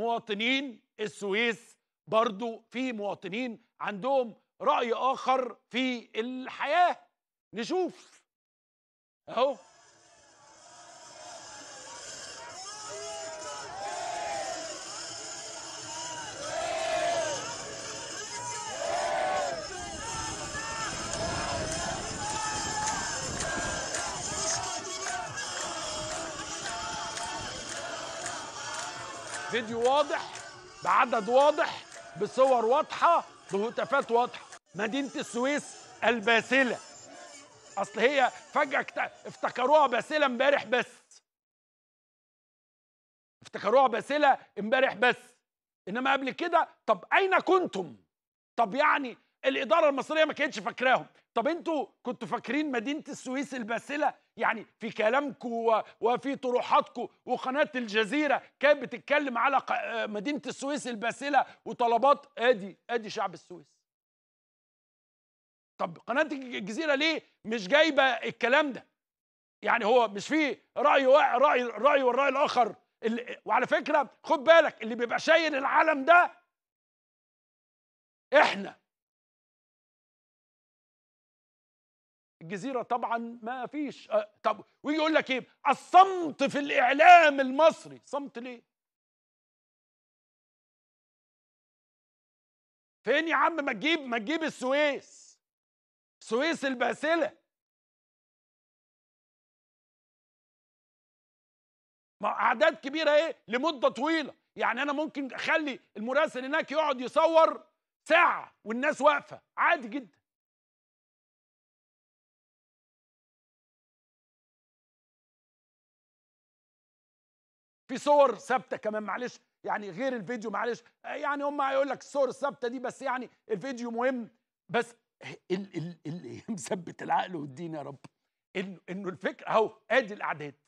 مواطنين السويس برضو في مواطنين عندهم رأي آخر في الحياة نشوف أهو فيديو واضح بعدد واضح بصور واضحة بهتافات واضحة مدينة السويس الباسلة أصل هي فجأة اكت- افتكروها باسلة امبارح بس افتكروها باسلة امبارح بس إنما قبل كده طب أين كنتم؟ طب يعني الإدارة المصرية ما كانتش فاكراهم طب انتوا كنتوا فاكرين مدينة السويس الباسلة يعني في كلامكم و- وفي طروحاتكم وقناة الجزيرة كانت بتتكلم على ق- آه، مدينة السويس الباسلة وطلبات ادي ادي شعب السويس طب قناة الجزيرة ليه مش جايبة الكلام ده يعني هو مش فيه رأي وا- رأي رأي والرأي الآخر اللي وعلى فكرة خد بالك اللي بيبقى شايل العالم ده احنا الجزيرة طبعا ما فيش أه طب ويجي يقول لك ايه الصمت في الإعلام المصري صمت ليه فين يا عم ما تجيب ما تجيب السويس السويس الباسلة ما أعداد كبيرة ايه لمدة طويلة يعني أنا ممكن أخلي المراسل هناك يقعد يصور ساعة والناس واقفة عادي جدا في صور ثابته كمان معلش يعني غير الفيديو معلش آه، يعني هم هيقول لك الصور الثابته دي بس يعني الفيديو مهم بس ال- ال- اللي مثبت العقل والدين يا رب انه انه الفكره اهو ادي الاعداد